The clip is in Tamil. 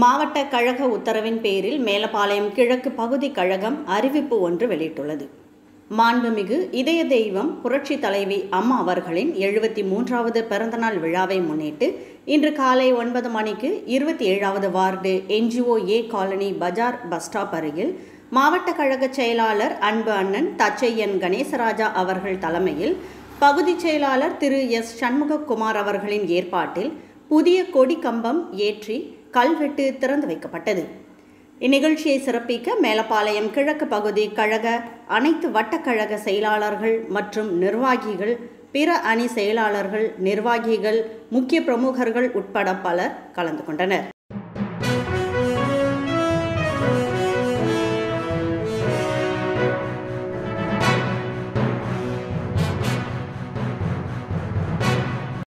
மாவட்ட கழக உத்தரவின் பேரில் மேலப்பாளையம் கிழக்கு பகுதி கழகம் அறிவிப்பு ஒன்று வெளியிட்டுள்ளது மாண்புமிகு இதய தெய்வம் புரட்சி தலைவி அம்மா அவர்களின் எழுபத்தி மூன்றாவது பிறந்தநாள் விழாவை முன்னிட்டு இன்று காலை ஒன்பது மணிக்கு இருபத்தி ஏழாவது வார்டு என்ஜிஓ ஏ காலனி பஜார் பஸ் ஸ்டாப் அருகில் மாவட்ட கழக செயலாளர் அன்பு அண்ணன் தச்சையன் கணேசராஜா அவர்கள் தலைமையில் பகுதி செயலாளர் திரு எஸ் சண்முககுமார் அவர்களின் ஏற்பாட்டில் புதிய கொடி கம்பம் ஏற்றி கல்வெட்டு திறந்து வைக்கப்பட்டது இந்நிகழ்ச்சியை சிறப்பிக்க மேலப்பாளையம் கிழக்கு பகுதி கழக அனைத்து வட்டக்கழக செயலாளர்கள் மற்றும் நிர்வாகிகள் பிற அணி செயலாளர்கள் நிர்வாகிகள் முக்கிய பிரமுகர்கள் உட்பட பலர் கலந்து கொண்டனர்